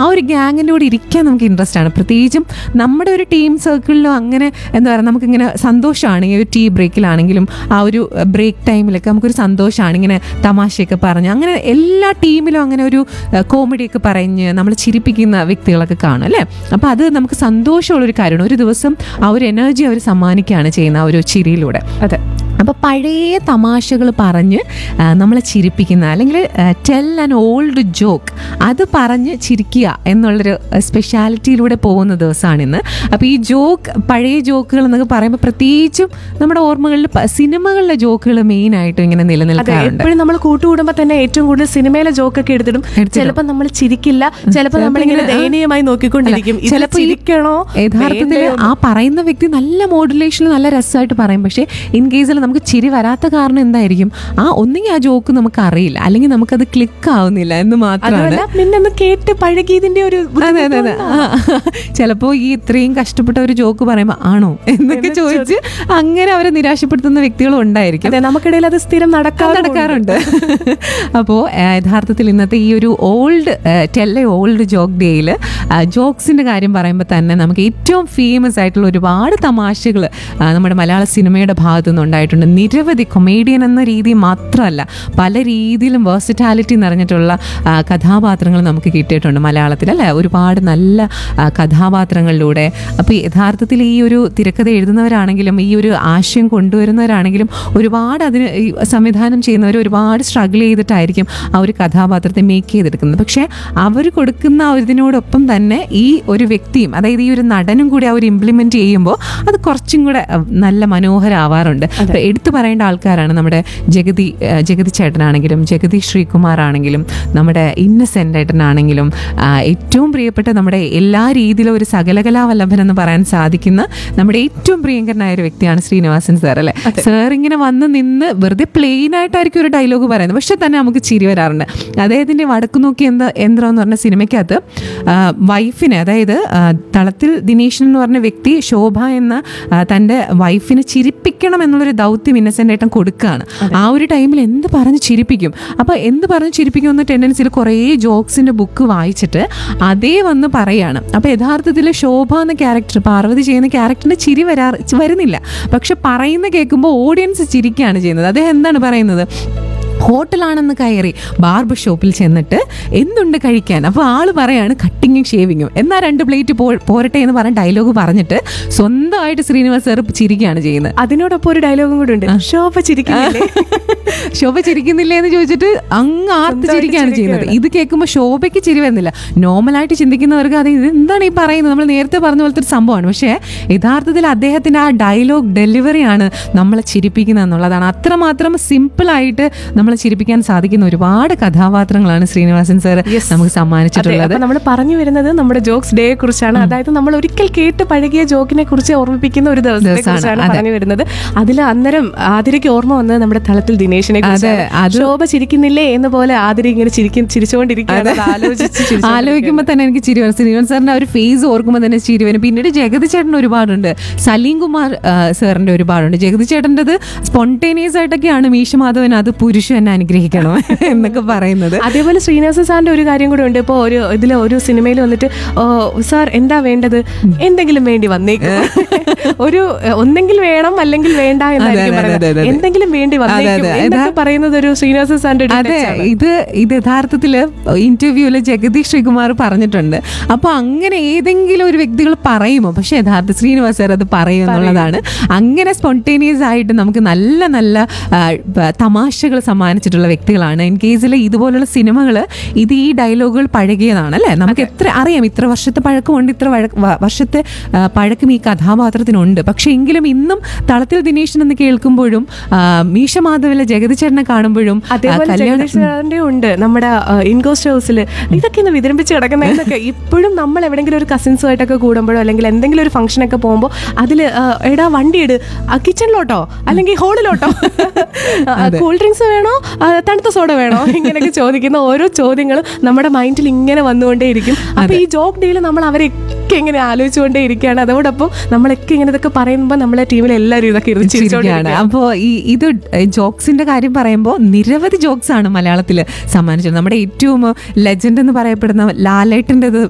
ആ ഒരു ഗ്യാങ്ങിൻ്റെ കൂടെ ഇരിക്കാൻ നമുക്ക് ഇൻട്രസ്റ്റ് ആണ് പ്രത്യേകിച്ചും നമ്മുടെ ഒരു ടീം സർക്കിളിലും അങ്ങനെ എന്താ പറയുക നമുക്കിങ്ങനെ സന്തോഷമാണ് ഈ ഒരു ടീ ബ്രേക്കിലാണെങ്കിലും ആ ഒരു ബ്രേക്ക് ടൈമിലൊക്കെ നമുക്കൊരു സന്തോഷമാണ് ഇങ്ങനെ തമാശയൊക്കെ പറഞ്ഞ് അങ്ങനെ എല്ലാ ടീമിലും അങ്ങനെ ഒരു കോമഡിയൊക്കെ പറഞ്ഞ് നമ്മൾ ചിരിപ്പിക്കുന്ന വ്യക്തികളൊക്കെ കാണും അല്ലേ അപ്പോൾ അത് നമുക്ക് സന്തോഷമുള്ളൊരു കാര്യമാണ് ഒരു ദിവസം ആ ഒരു എനർജി അവർ സമ്മാനിക്കുകയാണ് ചെയ്യുന്ന ആ ഒരു ചിരിയിലൂടെ അതെ അപ്പോൾ പഴയ തമാശകൾ പറഞ്ഞ് ആ, നമ്മളെ ചിരിപ്പിക്കുന്ന അല്ലെങ്കിൽ ടെൽ ആൻഡ് ഓൾഡ് ജോക്ക് അത് പറഞ്ഞ് ചിരിക്കുക എന്നുള്ളൊരു സ്പെഷ്യാലിറ്റിയിലൂടെ പോകുന്ന ദിവസമാണ് ഇന്ന് അപ്പോൾ ഈ ജോക്ക് പഴയ ജോക്കുകൾ എന്നൊക്കെ പറയുമ്പോൾ പ്രത്യേകിച്ചും നമ്മുടെ ഓർമ്മകളിൽ പ- സിനിമകളിലെ ജോക്കുകൾ മെയിനായിട്ടും ഇങ്ങനെ അതെ നിലനിൽക്കാറുണ്ട് എപ്പോഴും നമ്മൾ കൂട്ടുകൂടുമ്പോ തന്നെ ഏറ്റവും കൂടുതൽ സിനിമയിലെ ജോക്കൊക്കെ എടുത്തിടും എടുത്തിടും. ചിലപ്പോൾ നമ്മൾ ചിരിക്കില്ല ചിലപ്പോൾ നമ്മളിങ്ങനെ ഇങ്ങനെ, ആ. ദയനീയമായി നോക്കിക്കൊണ്ടിരിക്കും ഇത് ചിലപ്പോൾ ഈ ചിരിക്കണോ യഥാർത്ഥത്തിൽ വേണ്ടയോ? ആ പറയുന്ന വ്യക്തി നല്ല മോഡുലേഷനിൽ നല്ല രസമായിട്ട് പറയും പക്ഷേ ഇൻ കേസിൽ നമുക്ക് ചിരി വരാത്ത കാരണം എന്തായിരിക്കും ആ ഒന്നെങ്കിൽ ആ ജോക്ക് നമുക്ക് അറിയില്ല അല്ലെങ്കിൽ നമുക്കത് ക്ലിക്ക് ആവുന്നില്ല എന്ന് മാത്രമാണ് അതുമല്ല പിന്നെ ഒന്ന് കേട്ട് പഴകിയതിന്റെ ഒരു അതെ അതെ അതെ ചിലപ്പോൾ ഈ ഇത്രയും കഷ്ടപ്പെട്ട ഒരു ജോക്ക് പറയുമ്പോൾ ആണോ എന്നൊക്കെ ചോദിച്ച് അങ്ങനെ അവരെ നിരാശപ്പെടുത്തുന്ന വ്യക്തികളും ഉണ്ടായിരിക്കും അതെ നമുക്കിടയിൽ അത് സ്ഥിരം അത് നടക്കാറുണ്ട് നടക്കാറുണ്ട് അപ്പോൾ യഥാർത്ഥത്തിൽ ഇന്നത്തെ ഈ ഒരു ഓൾഡ് ടെല്ല ഓൾഡ് ജോക്ക് ഡേയിൽ ജോക്സിൻ്റെ കാര്യം പറയുമ്പോൾ തന്നെ നമുക്ക് ഏറ്റവും ഫേമസ് ആയിട്ടുള്ള ഒരുപാട് തമാശകൾ നമ്മുടെ മലയാള സിനിമയുടെ ഭാഗത്തു നിന്ന് ഉണ്ടായിട്ടുണ്ട് നിരവധി കൊമേഡിയൻ എന്ന രീതി മാത്രമല്ല പല രീതിയിലും വേഴ്സിറ്റാലിറ്റി നിറഞ്ഞിട്ടുള്ള ആ, കഥാപാത്രങ്ങൾ നമുക്ക് കിട്ടിയിട്ടുണ്ട് മലയാളത്തിൽ അല്ലേ ഒരുപാട് നല്ല ആ, കഥാപാത്രങ്ങളിലൂടെ അപ്പോൾ യഥാർത്ഥത്തിൽ ഈ ഒരു തിരക്കഥ എഴുതുന്നവരാണെങ്കിലും ഈ ഒരു ആശയം കൊണ്ടുവരുന്നവരാണെങ്കിലും ഒരുപാട് അതിന് ഈ സംവിധാനം ചെയ്യുന്നവർ ഒരുപാട് സ്ട്രഗിൾ ചെയ്തിട്ടായിരിക്കും ആ ഒരു കഥാപാത്രത്തെ മേക്ക് ചെയ്തെടുക്കുന്നത് പക്ഷേ അവർ കൊടുക്കുന്ന ആ ഒരു ഇതിനോടൊപ്പം തന്നെ ഈ ഒരു വ്യക്തിയും അതായത് ഈ ഒരു നടനും കൂടി അവർ ഇംപ്ലിമെന്റ് ചെയ്യുമ്പോൾ അത് കുറച്ചും കൂടെ അഹ്, നല്ല മനോഹരമാവാറുണ്ട് അപ്പോൾ എടുത്തു പറയേണ്ട ആൾക്കാരാണ് നമ്മുടെ ജഗതി ആ, ജഗതി ചേട്ടനാണെങ്കിലും ജഗതി ശ്രീകുമാർ ആണെങ്കിലും നമ്മുടെ ഇന്നസെൻ്റ് ഏട്ടനാണെങ്കിലും ആ, ഏറ്റവും പ്രിയപ്പെട്ട നമ്മുടെ എല്ലാ രീതിയിലും ഒരു സകലകലാവല്ലഭൻ എന്ന് പറയാൻ സാധിക്കുന്ന നമ്മുടെ ഏറ്റവും പ്രിയങ്കരനായ ഒരു വ്യക്തിയാണ് ശ്രീനിവാസൻ സാർ അല്ലേ സാർ ഇങ്ങനെ വന്ന് നിന്ന് വെറുതെ പ്ലെയിൻ ആയിട്ടായിരിക്കും ഒരു ഡയലോഗ് പറയുന്നത് പക്ഷെ തന്നെ നമുക്ക് ചിരി വരാറുണ്ട് അദ്ദേഹത്തിൻ്റെ വടക്കു നോക്കി എന്താ യന്ത്രം എന്ന് പറഞ്ഞ സിനിമയ്ക്കകത്ത് ആ, വൈഫിനെ അതായത് ആ, തളത്തിൽ ദിനേശൻ എന്ന് പറഞ്ഞ വ്യക്തി ശോഭ എന്ന ആ, തൻ്റെ വൈഫിനെ ചിരിപ്പിക്കണം എന്നുള്ളൊരു ദൗത്യം ഇന്നസെൻ്റ് ഏട്ടൻ കൊടുക്കുകയാണ് ആ ഒരു ടൈമിൽ എന്ത് പറഞ്ഞ് ചിരിപ്പിക്കും അപ്പോൾ എന്ത് പറഞ്ഞ് ചിരിപ്പിക്കും എന്ന ടെൻഡൻസിയിൽ കുറേ ജോക്സിൻ്റെ ബുക്ക് വായിച്ചിട്ട് അതേ വന്ന് പറയാണ് അപ്പോൾ യഥാർത്ഥത്തിൽ ശോഭ എന്ന ക്യാരക്ടർ പാർവതി ചെയ്യുന്ന ക്യാരക്ടറിന് ചിരി വരാ വരുന്നില്ല പക്ഷെ പറയുന്ന കേൾക്കുമ്പോൾ ഓഡിയൻസ് ചിരിക്കുകയാണ് ചെയ്യുന്നത് അദ്ദേഹം എന്താണ് പറയുന്നത് ഹോട്ടലാണെന്ന് കയറി ബാർബർ ഷോപ്പിൽ ചെന്നിട്ട് എന്തുണ്ട് കഴിക്കാൻ അപ്പോൾ ആള് പറയാണ് കട്ടിങ്ങും ഷേവിങ്ങും എന്നാൽ രണ്ട് പ്ലേറ്റ് പോ പോരട്ടെ എന്ന് പറഞ്ഞ ഡയലോഗ് പറഞ്ഞിട്ട് സ്വന്തമായിട്ട് ശ്രീനിവാസ് സാർ ചിരിക്കുകയാണ് ചെയ്യുന്നത് അതിനോടൊപ്പം ഒരു ഡയലോഗും കൂടെ ഉണ്ട് ശോഭ ചിരിക്കുന്നില്ലേ ശോഭ ചിരിക്കുന്നില്ലേ എന്ന് ചോദിച്ചിട്ട് അങ്ങ് ആർത്ത് സ്വന്തമായിട്ട് ചിരിക്കുകയാണ് ചെയ്യുന്നത് ചിരിക്കുകയാണ്. ഇത് കേൾക്കുമ്പോൾ ശോഭയ്ക്ക് ചിരി വരുന്നില്ല നോർമലായിട്ട് ചിന്തിക്കുന്നവർക്ക് അത് ഇത് എന്താണ് ഈ പറയുന്നത് നമ്മൾ നേരത്തെ പറഞ്ഞ പോലത്തെ ഒരു സംഭവമാണ് പക്ഷേ യഥാർത്ഥത്തിൽ അദ്ദേഹത്തിന്റെ ആ ഡയലോഗ് ഡെലിവറിയാണ് നമ്മളെ ചിരിപ്പിക്കുന്നത് എന്നുള്ളതാണ് അത്രമാത്രം സിമ്പിളായിട്ട് നമ്മളെ ചിരിപ്പിക്കാൻ സാധിക്കുന്ന ഒരുപാട് കഥാപാത്രങ്ങളാണ് ശ്രീനിവാസൻ സാർ Yes. നമുക്ക് അതെ സമ്മാനിച്ചിട്ടുള്ളത് അപ്പൊ നമ്മൾ പറഞ്ഞു വരുന്നത് നമ്മുടെ ജോക്സ് ഡേയെ കുറിച്ചാണ് അതായത് നമ്മൾ ഒരിക്കൽ കേട്ട് പഴകിയ ജോക്കിനെ കുറിച്ച് ഓർമ്മിപ്പിക്കുന്ന ഒരു ദിവസത്തെ ദിവസമാണ്, കുറിച്ചാണ് അതെ. പറഞ്ഞു വരുന്നത് അതിൽ അന്നേരം ആതിരയ്ക്ക് ഓർമ്മ വന്നത് നമ്മുടെ തലത്തിൽ ദിനേശിനെ അതെ, അത് ശോഭ ചിരിക്കുന്നില്ലേ എന്ന് പോലെ ആതിര ഇങ്ങനെ ചിരിക്കും ചിരിച്ചുകൊണ്ടിരിക്കുകയാണ് അത് ആലോചിച്ച് ചിരിച്ചുകൊണ്ടിരിക്കുകയാണ്. ആലോചിക്കുമ്പോൾ തന്നെ എനിക്ക് ചിരി വരും ശ്രീനിവാസ് സാറിന്റെ ആ ഒരു ഫേസ് ഓർക്കുമ്പോൾ തന്നെ ചിരി വരും പിന്നീട് ജഗതി ചേട്ടൻ ഒരുപാടുണ്ട് സലീം കുമാർ ആ, സാറിന്റെ ഒരുപാടുണ്ട് ജഗതി ചേട്ടൻ്റെത് സ്പോണ്ടേനിയസ് ആയിട്ടൊക്കെയാണ് മീശമാധവൻ അത് പുരുഷൻ എന്നെ അനുഗ്രഹിക്കണം എന്നൊക്കെ പറയുന്നത് അതേപോലെ ശ്രീനിവാസൻ സാറിന്റെ ഒരു കാര്യം കൂടെ ഉണ്ട് ഇപ്പോൾ ഒരു ഇതിൽ ഒരു സിനിമയിൽ വന്നിട്ട് "ഓ, സാർ എന്താ വേണ്ടത് എന്തെങ്കിലും വേണ്ടി വന്നേക്കും ഒരു എഹ്, ഒന്നെങ്കിൽ വേണം അല്ലെങ്കിൽ വേണ്ട എന്നായിരിക്കും അതെ, അതെ, പറയുന്നത് അതെ, അതെ. എന്തെങ്കിലും വേണ്ടി വന്നേക്കും അതെ. എന്നൊക്കെ പറയുന്നത് ഒരു ശ്രീനിവാസൻ സാറിന്റെ ഒരു അതെ touch ആണ്. ഇത് ഇത് യഥാർത്ഥത്തിൽ ഇന്റർവ്യൂവിൽ ജഗദീഷ് ശ്രീകുമാർ പറഞ്ഞിട്ടുണ്ട് അപ്പൊ അങ്ങനെ ഏതെങ്കിലും ഒരു വ്യക്തികൾ പറയുമോ പക്ഷെ യഥാർത്ഥ ശ്രീനിവാസ് സാർ അത് പറയും എന്നുള്ളതാണ് അങ്ങനെ സ്പോണ്ടേനിയസ് ആയിട്ട് നമുക്ക് നല്ല നല്ല ആ, പ- തമാശകൾ സമ്മാനിച്ചിട്ടുള്ള വ്യക്തികളാണ് ഇൻ കേസിൽ ഇതുപോലുള്ള സിനിമകൾ ഇത് ഈ ഡയലോഗുകൾ പഴകിയതാണ് അല്ലേ നമുക്ക് എത്ര അറിയാം ഇത്ര വർഷത്തെ പഴക്കമുണ്ട് ഇത്ര വഴ- വ- വർഷത്തെ ആ, പഴക്കം ഈ കഥാപാത്രത്തിനുണ്ട് പക്ഷെ എങ്കിലും ഇന്നും തളത്തിൽ ദിനേശൻ എന്ന് കേൾക്കുമ്പോഴും ആ, മീശ മാധവിലെ ജഗതി ചേട്ടനെ കാണുമ്പോഴും ആ, അതേപോലെ കല്യാണം ജഗദീഷ് സാറിന്റെ ഉണ്ട് നമ്മുടെ ഇൻകോസ്റ്റ് ഹൗസിൽ ഇതൊക്കെ ഇന്ന് വിതരമ്പിച്ച് കിടക്കുന്നതൊക്കെ ഇപ്പോഴും നമ്മൾ എവിടെയെങ്കിലും ഒരു കസിൻസുമായിട്ടൊക്കെ കൂടുമ്പോഴോ അല്ലെങ്കിൽ എന്തെങ്കിലും ഒരു ഫംഗ്ഷനൊക്കെ പോകുമ്പോൾ അതിൽ എടാ വണ്ടി ഇട് കിച്ചണിലോട്ടോ അല്ലെങ്കിൽ ഹോളിലോട്ടോ കൂൾ ഡ്രിങ്ക്സ് വേണോ ആ, തണുത്ത സോഡ വേണോ ഇങ്ങനെയൊക്കെ ചോദിക്കുന്ന ഓരോ ചോദ്യങ്ങളും നമ്മുടെ മൈൻഡിൽ ഇങ്ങനെ വന്നുകൊണ്ടേയിരിക്കും അപ്പൊ ഈ ജോബ് ഡേയിൽ നമ്മൾ അവരെയൊക്കെ ഇങ്ങനെ ആലോചിച്ചുകൊണ്ടേ ഇരിക്കുകയാണ് അതോടൊപ്പം നമ്മളൊക്കെ ഇങ്ങനെ ഇതൊക്കെ പറയുമ്പോൾ നമ്മളെ ടീമിൽ എല്ലാവരും ഇതൊക്കെ ഇരുന്ന് ചിരിക്കുകയാണ് ചിരിച്ചുകൊണ്ടിരിക്കുകയാണ്. അപ്പോൾ ഈ ഇത് ജോക്സിന്റെ കാര്യം പറയുമ്പോൾ നിരവധി ജോക്സ് ആണ് മലയാളത്തിൽ സമ്മാനിച്ചത് നമ്മുടെ ഏറ്റവും ലെജൻഡ് എന്ന് പറയപ്പെടുന്ന ലാലേട്ടൻ്റെ